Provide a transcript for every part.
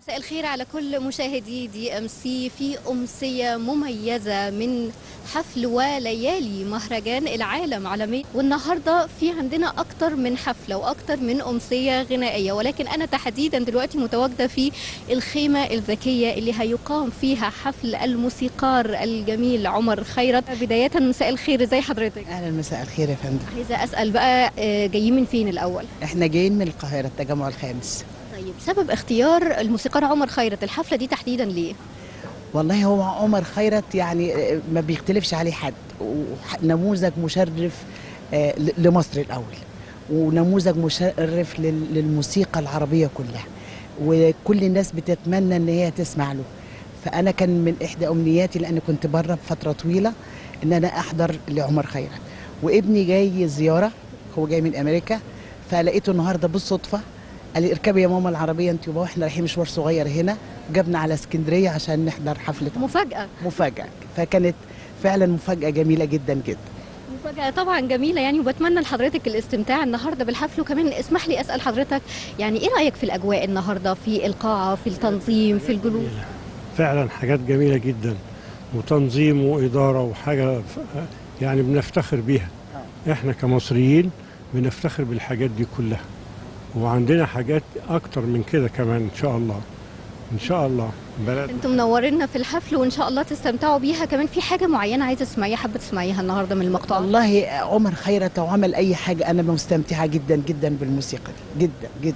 مساء الخير على كل مشاهدي دي ام سي في امسيه مميزه من حفل وليالي مهرجان العالم عالمي والنهارده في عندنا اكتر من حفله واكتر من امسيه غنائيه ولكن انا تحديدا دلوقتي متواجده في الخيمه الذكيه اللي هيقام فيها حفل الموسيقار الجميل عمر خيرت بدايه مساء الخير ازي حضرتك اهلا مساء الخير يا فندم عايزه اسال بقى آه، جايين من فين الاول احنا جايين من القاهره التجمع الخامس طيب سبب اختيار الموسيقار عمر خيرت الحفله دي تحديدا ليه والله هو عمر خيرت يعني آه، ما بيختلفش عليه حد وح- نموذج مشرف آه، ل- لمصر الاول ونموذج مشرف لل- للموسيقى العربيه كلها وكل الناس بتتمنى ان هي تسمع له فانا كان من احدى امنياتي لان كنت بره بفتره طويله ان انا احضر لعمر خيرت وابني جاي زياره هو جاي من امريكا فلقيته النهارده بالصدفه قال لي اركبي يا ماما العربيه انت وبابا احنا رايحين مشوار صغير هنا جابنا على اسكندريه عشان نحضر حفله مفاجاه مفاجاه فكانت فعلا مفاجاه جميله جدا جدا مفاجأة طبعا جميلة يعني وبتمنى لحضرتك الاستمتاع النهارده بالحفل وكمان اسمح لي اسأل حضرتك يعني ايه رأيك في الأجواء النهارده في القاعة في التنظيم في الجلوس فعلا حاجات جميلة جدا وتنظيم وإدارة وحاجة ف- يعني بنفتخر بيها احنا كمصريين بنفتخر بالحاجات دي كلها وعندنا حاجات أكتر من كده كمان إن شاء الله إن شاء الله بلد انتم منورينا في الحفل وان شاء الله تستمتعوا بيها كمان في حاجة معينة عايزة تسمعيها حابة تسمعيها النهارده من المقطوعة والله عمر خيرت وعمل اي حاجه انا مستمتعه جدا جدا بالموسيقى دي جدا جدا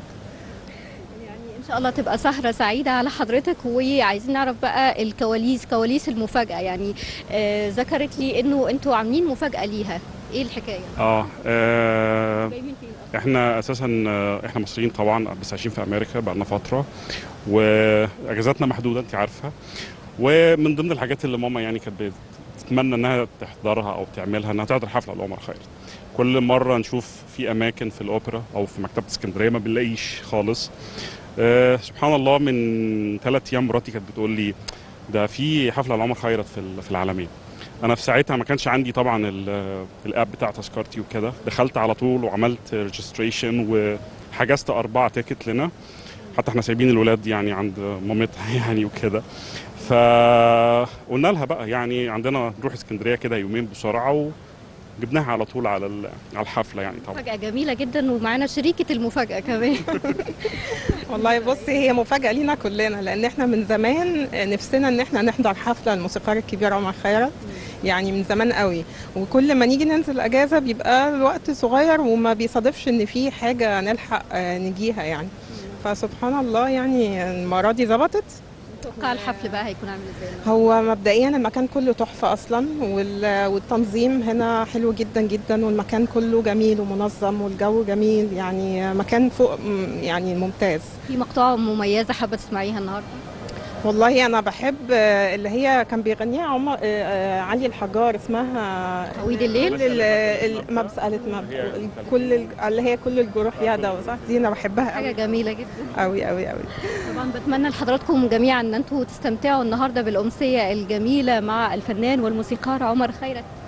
يعني ان شاء الله تبقى سهرة سعيدة على حضرتك وعايزين نعرف بقى الكواليس كواليس المفاجأة يعني آه ذكرت لي انه انتوا عاملين مفاجأة ليها ايه الحكاية؟ اه آه، جايين فين أصلاً؟ احنا اساسا آه، احنا مصريين طبعا بس عايشين في امريكا بقالنا فتره واجازاتنا محدوده انت عارفه ومن ضمن الحاجات اللي ماما يعني كانت بتتمنى انها تحضرها او تعملها انها تحضر حفله لعمر خيرت كل مره نشوف في اماكن في الاوبرا او في مكتبه اسكندريه ما بنلاقيش خالص آه سبحان الله من ثلاث ايام مراتي كانت بتقول لي ده في حفله لعمر خيرت في ال- في العالمين انا في ساعتها ما كانش عندي طبعا ال- الاب بتاع تذكرتي وكده دخلت على طول وعملت ريجستريشن وحجزت اربعه تيكت لنا حتى احنا سايبين الولاد يعني عند مامتها يعني وكده فقلنا لها بقى يعني عندنا نروح اسكندريه كده يومين بسرعه وجبناها على طول على ال- على الحفله يعني طبعا مفاجأة جميلة جدا ومعانا شريكة المفاجأة كمان والله بصي هي مفاجأة لينا كلنا لأن احنا من زمان نفسنا إن احنا نحضر حفلة الموسيقار الكبير عمر خيرت يعني من زمان قوي وكل ما نيجي ننزل أجازة بيبقى الوقت صغير وما بيصادفش إن في حاجة نلحق آه، نجيها يعني فسبحان الله يعني المرة دي ظبطت توقع الحفل بقى هيكون عامل ازاي هو مبدئيا المكان كله تحفة أصلا وال- والتنظيم هنا حلو جدا جدا والمكان كله جميل ومنظم والجو جميل يعني مكان فوق م- يعني ممتاز في مقطوعة مميزة حابة تسمعيها النهارده والله انا بحب آه، اللي هي كان بيغنيها عمر آه، آه، علي الحجار اسمها عويد الليل؟ كل ال- ال- ما بسألت ما كل ال- اللي هي كل الجروح يا دوا صح دي انا بحبها حاجة قوي جميلة جدا قوي قوي قوي طبعا بتمنى لحضراتكم جميعا ان انتوا تستمتعوا النهارده بالامسيه الجميله مع الفنان والموسيقار عمر خيرت